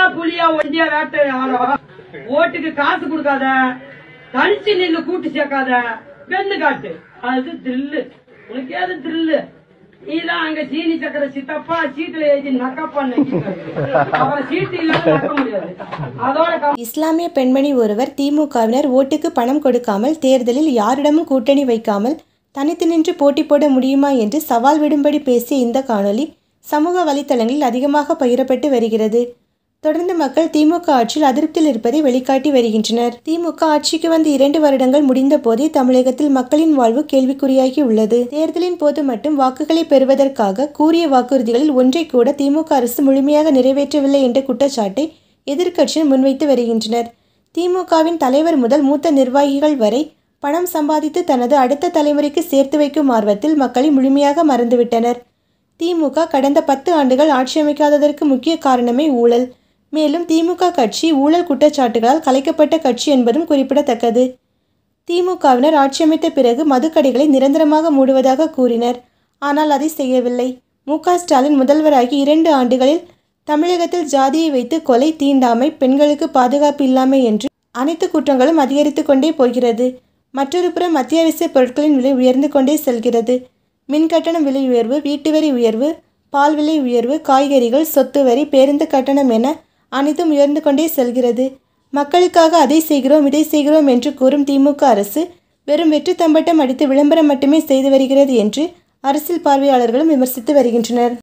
புலியா ஒண்டியா வேட்டை ஆளா ஓட்டுக்கு காசு கொடுக்காத தனிச்சு நின்னு கூட்டு சேர்க்காத வெந்து காட்டு அது தில்லு உனக்கு ஏது தில்லு நீதான் அங்க சீனி சக்கர சித்தப்பா சீட்டுல ஏறி நக்கப்பா அப்புறம் சீட்டு இல்லாம நக்க முடியாது அதோட கம்- இஸ்லாமிய பெண்மணி ஒருவர் திமுகவினர் ஓட்டுக்கு பணம் கொடுக்காமல் தேர்தலில் யாரிடமும் கூட்டணி வைக்காமல் தனித்து நின்று போட்டி போட முடியுமா என்று சவால் விடும்படி பேசிய இந்த காணொளி சமூக வலைத்தளங்களில் அதிகமாக பகிரப்பட்டு வருகிறது தொடர்ந்து மக்கள் திமுக ஆட்சியில் அதிருப்தியில் இருப்பதை வெளிக்காட்டி வருகின்றனர் திமுக ஆட்சிக்கு வந்து இரண்டு வருடங்கள் முடிந்த போதே தமிழகத்தில் மக்களின் வாழ்வு கேள்விக்குறியாகி உள்ளது தேர்தலின் போது மட்டும் வாக்குகளை பெறுவதற்காக கூறிய வாக்குறுதிகளில் ஒன்றை கூட திமுக அரசு முழுமையாக நிறைவேற்றவில்லை என்ற குற்றச்சாட்டை எதிர்க்கட்சியினர் முன்வைத்து வருகின்றனர் திமுகவின் தலைவர் முதல் மூத்த நிர்வாகிகள் வரை பணம் சம்பாதித்து தனது அடுத்த தலைமுறைக்கு சேர்த்து வைக்கும் ஆர்வத்தில் மக்களை முழுமையாக மறந்துவிட்டனர் திமுக கடந்த பத்து ஆண்டுகள் ஆட்சி அமைக்காததற்கு முக்கிய காரணமே ஊழல் மேலும் திமுக கட்சி ஊழல் குற்றச்சாட்டுகளால் கலைக்கப்பட்ட கட்சி என்பதும் குறிப்பிடத்தக்கது திமுகவினர் ஆட்சி அமைத்த பிறகு மதுக்கடைகளை நிரந்தரமாக மூடுவதாக கூறினர் ஆனால் அதை செய்யவில்லை மு க ஸ்டாலின் முதல்வராகி இரண்டு ஆண்டுகளில் தமிழகத்தில் ஜாதியை வைத்து கொலை தீண்டாமை பெண்களுக்கு பாதுகாப்பு இல்லாமை என்று அனைத்து குற்றங்களும் அதிகரித்து கொண்டே போகிறது மற்றொரு புறம் அத்தியாவசிய பொருட்களின் விலை உயர்ந்து கொண்டே செல்கிறது மின் கட்டணம் விலை உயர்வு வீட்டு வரி உயர்வு பால் விலை உயர்வு காய்கறிகள் சொத்து வரி பேருந்து கட்டணம் என அனைத்தும் உயர்ந்து கொண்டே செல்கிறது மக்களுக்காக அதை செய்கிறோம் இதை செய்கிறோம் என்று கூறும் திமுக அரசு வெறும் வெற்றி தம்பட்டம் அடித்து விளம்பரம் மட்டுமே செய்து வருகிறது என்று அரசியல் பார்வையாளர்களும் விமர்சித்து வருகின்றனர்